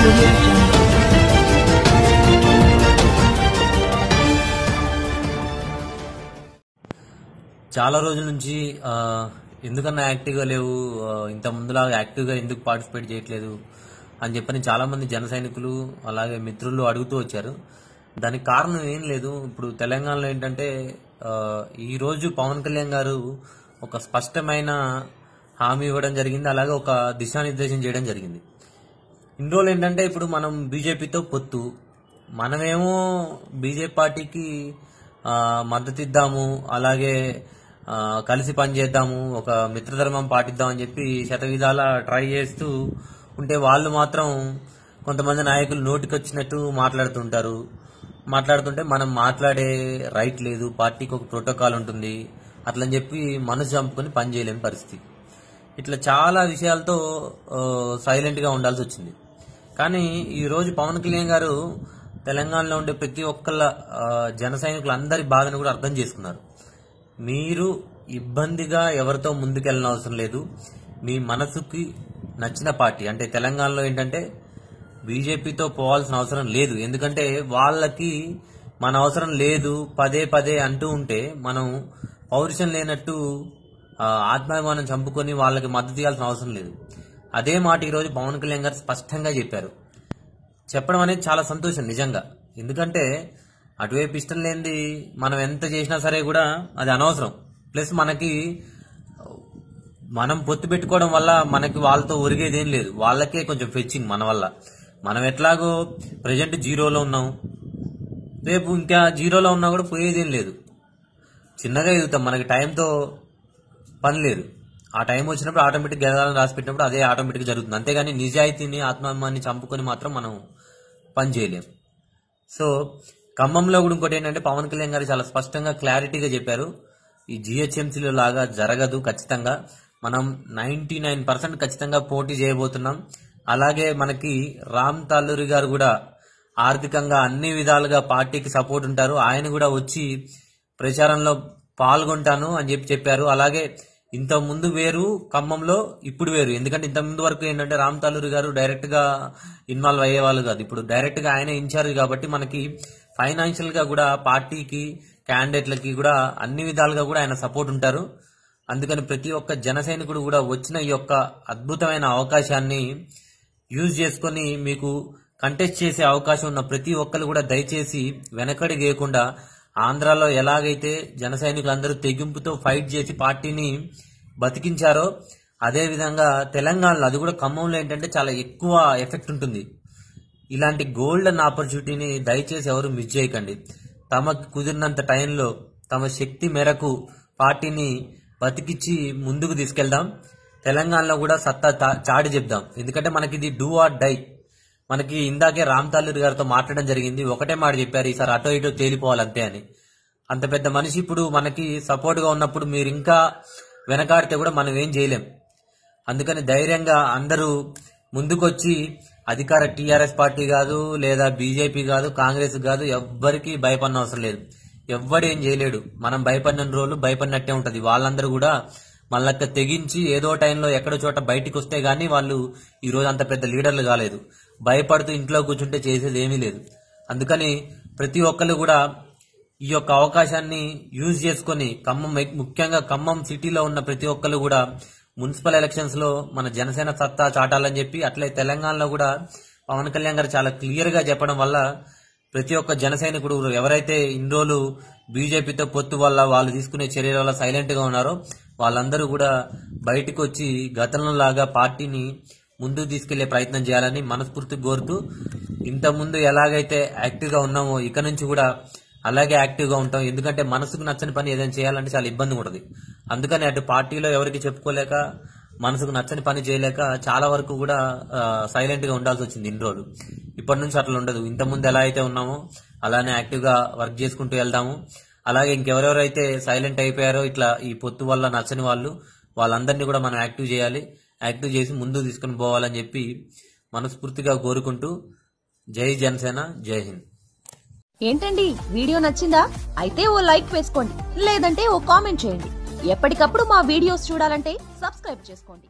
audio jungle. చాలా రోజుల నుంచి ఆ, ఎందుకన్నా యాక్టివ్గా లేవు ఆ, ఇంత ముందులాగా యాక్టివ్గా ఎందుకు పార్టిసిపేట్ చేయట్లేదు అని చెప్పని చాలా మంది జన సైనికులు అలాగే మిత్రులు అడుగుతూ వచ్చారు దానికి కారణం ఏం లేదు ఇప్పుడు తెలంగాణలో ఏంటంటే ఆ, ఈ రోజు పవన్ కళ్యాణ్ గారు ఒక స్పష్టమైన హామీ ఇవ్వడం జరిగింది అలాగే ఒక దిశానిర్దేశం చేయడం జరిగింది ఇన్ని రోజులు ఏంటంటే ఇప్పుడు మనం బీజేపీతో పొత్తు మనమేమో బీజేపీ పార్టీకి ఆ, మద్దతు ఇద్దాము అలాగే ఆ, కలిసి పనిచేద్దాము ఒక మిత్రధర్మం పాటిద్దామని చెప్పి శతవిధాల ట్రై చేస్తూ ఉంటే వాళ్ళు మాత్రం కొంతమంది నాయకులు నోటికొచ్చినట్టు మాట్లాడుతుంటారు మాట్లాడుతుంటే మనం మాట్లాడే రైట్ లేదు పార్టీకి ఒక ప్రోటోకాల్ ఉంటుంది అట్లని చెప్పి మనసు చంపుకొని పని చేయలేని పరిస్థితి ఇట్లా చాలా విషయాలతో సైలెంట్ గా ఉండాల్సి వచ్చింది కానీ ఈ రోజు పవన్ కళ్యాణ్ గారు తెలంగాణలో ఉండే ప్రతి ఒక్కళ్ళ ఆ, జన సైనికులందరి బాధను కూడా అర్థం చేసుకున్నారు మీరు ఇబ్బందిగా ఎవరితో ముందుకెళ్ళిన అవసరం లేదు మీ మనసుకి నచ్చిన పార్టీ అంటే తెలంగాణలో ఏంటంటే బీజేపీతో పోవాల్సిన అవసరం లేదు ఎందుకంటే వాళ్ళకి మన అవసరం లేదు పదే పదే అంటూ ఉంటే మనం పౌరుషం లేనట్టు ఆ, ఆత్మాభిమానం చంపుకొని వాళ్ళకి మద్దతు ఇవ్వాల్సిన అవసరం లేదు అదే మాట ఈరోజు పవన్ కళ్యాణ్ గారు స్పష్టంగా చెప్పారు చెప్పడం అనేది చాలా సంతోషం నిజంగా ఎందుకంటే అటువైపు ఇష్టం లేనిది మనం ఎంత చేసినా సరే కూడా అది అనవసరం ప్లస్ మనకి మనం పొత్తు పెట్టుకోవడం వల్ల మనకి వాళ్ళతో ఒరిగేదేం లేదు వాళ్ళకే కొంచెం ఫెచ్చింగ్ మన వల్ల మనం ఎట్లాగో ప్రజెంట్ జీరోలో ఉన్నాం రేపు ఇంకా జీరోలో ఉన్నా కూడా పోయేదేం లేదు చిన్నగా ఎదుగుతాం మనకి టైంతో పని లేదు ఆ టైం వచ్చినప్పుడు ఆటోమేటిక్ గెలవాలని రాసి పెట్టినప్పుడు అదే ఆటోమేటిక్ జరుగుతుంది అంతేగాని నిజాయితీని ఆత్మాభిమాన్ని చంపుకొని మాత్రం మనం పని చేయలేం సో ఖమ్మంలో కూడా ఇంకోటి ఏంటంటే పవన్ కళ్యాణ్ గారు చాలా స్పష్టంగా క్లారిటీగా చెప్పారు ఈ జిహెచ్ఎంసీలో లాగా జరగదు ఖచ్చితంగా మనం నైన్టీ నైన్ పర్సెంట్ ఖచ్చితంగా పోటీ చేయబోతున్నాం అలాగే మనకి రామ్ తాల్లూరి గారు కూడా ఆర్థికంగా అన్ని విధాలుగా పార్టీకి సపోర్ట్ ఉంటారు ఆయన కూడా వచ్చి ప్రచారంలో పాల్గొంటాను అని చెప్పి చెప్పారు అలాగే ఇంత ముందు వేరు ఖమ్మంలో ఇప్పుడు వేరు ఎందుకంటే ఇంత ముందు వరకు ఏంటంటే రామ్ తాలూరి గారు డైరెక్ట్ గా ఇన్వాల్వ్ అయ్యేవాళ్ళు కాదు ఇప్పుడు డైరెక్ట్ గా ఆయన ఇన్ఛార్జ్ కాబట్టి మనకి ఫైనాన్షియల్ గా కూడా పార్టీకి క్యాండిడేట్లకి కూడా అన్ని విధాలుగా కూడా ఆయన సపోర్ట్ ఉంటారు అందుకని ప్రతి ఒక్క జన సైనికుడు కూడా వచ్చిన ఈ యొక్క అద్భుతమైన అవకాశాన్ని యూజ్ చేసుకొని మీకు కంటెస్ట్ చేసే అవకాశం ఉన్న ప్రతి ఒక్కరు కూడా దయచేసి వెనకడి వేయకుండా ఆంధ్రాలో ఎలాగైతే జన సైనికులందరూ తెగింపుతో ఫైట్ చేసి పార్టీని బతికించారో అదే విధంగా తెలంగాణలో అది కూడా ఖమ్మంలో ఏంటంటే చాలా ఎక్కువ ఎఫెక్ట్ ఉంటుంది ఇలాంటి గోల్డెన్ ఆపర్చునిటీని దయచేసి ఎవరు మిస్ చేయకండి తమకు కుదిరినంత టైంలో తమ శక్తి మేరకు పార్టీని బతికిచ్చి ముందుకు తీసుకెళ్దాం తెలంగాణలో కూడా సత్తా తా- చాటి చెప్దాం ఎందుకంటే మనకి ఇది డూ ఆర్ డై మనకి ఇందాకే రామ్ తాలూరి గారితో మాట్లాడడం జరిగింది ఒకటే మాట చెప్పారు ఈసారి అటో ఇటో తేలిపోవాలంతే అని అంత పెద్ద మనిషి ఇప్పుడు మనకి సపోర్ట్ గా ఉన్నప్పుడు మీరు ఇంకా వెనకాడితే కూడా మనం ఏం చేయలేం అందుకని ధైర్యంగా అందరూ ముందుకొచ్చి అధికార టీఆర్ఎస్ పార్టీ కాదు లేదా బీజేపీ కాదు కాంగ్రెస్ కాదు ఎవ్వరికి భయపడిన అవసరం లేదు ఎవ్వడు ఏం చేయలేడు మనం భయపడిన రోజులు భయపడినట్టే ఉంటది వాళ్ళందరూ కూడా మళ్ళక్క తెగించి ఏదో టైంలో ఎక్కడో చోట బయటికి వస్తే గానీ వాళ్ళు ఈ రోజు అంత పెద్ద లీడర్లు కాలేదు భయపడుతూ ఇంట్లో కూర్చుంటే చేసేది ఏమీ లేదు అందుకని ప్రతి ఒక్కరు కూడా ఈ యొక్క అవకాశాన్ని యూజ్ చేసుకొని ఖమ్మం ముఖ్యంగా ఖమ్మం సిటీలో ఉన్న ప్రతి ఒక్కరు కూడా మున్సిపల్ ఎలక్షన్స్ లో మన జనసేన సత్తా చాటాలని చెప్పి అట్లే తెలంగాణలో కూడా పవన్ కళ్యాణ్ గారు చాలా క్లియర్ గా చెప్పడం వల్ల ప్రతి ఒక్క జన సైనికుడు ఎవరైతే ఇన్ని రోజులు బీజేపీతో పొత్తు వల్ల వాళ్ళు తీసుకునే చర్యల వల్ల సైలెంట్ గా ఉన్నారో వాళ్ళందరూ కూడా బయటకు వచ్చి గతంలో లాగా పార్టీని ముందుకు తీసుకెళ్లే ప్రయత్నం చేయాలని మనస్ఫూర్తిగా కోరుతూ ఇంత ముందు ఎలాగైతే యాక్టివ్ గా ఉన్నామో ఇక నుంచి కూడా అలాగే యాక్టివ్ గా ఉంటాం ఎందుకంటే మనసుకు నచ్చని పని ఏదైనా చేయాలంటే చాలా ఇబ్బంది ఉంటుంది అందుకని అటు పార్టీలో ఎవరికి చెప్పుకోలేక మనసుకు నచ్చని పని చేయలేక చాలా వరకు కూడా సైలెంట్ గా ఉండాల్సి వచ్చింది ఇన్ని రోజులు ఇప్పటి నుంచి అట్లా ఉండదు ఇంత ముందు ఎలా అయితే ఉన్నామో అలానే యాక్టివ్ గా వర్క్ చేసుకుంటూ వెళ్దాము అలాగే ఇంకెవరెవరైతే సైలెంట్ అయిపోయారో ఇట్లా ఈ పొత్తు వల్ల నచ్చని వాళ్ళు వాళ్ళందరినీ కూడా మనం యాక్టివ్ చేయాలి యాక్టివ్ చేసి ముందుకు తీసుకుని పోవాలని చెప్పి మనస్ఫూర్తిగా కోరుకుంటూ జై జనసేన జై హింద్ ఏంటండి వీడియో నచ్చిందా అయితే ఓ లైక్ వేసుకోండి లేదంటే ఓ కామెంట్ చేయండి ఎప్పటికప్పుడు మా వీడియోస్ చూడాలంటే సబ్స్క్రైబ్ చేసుకోండి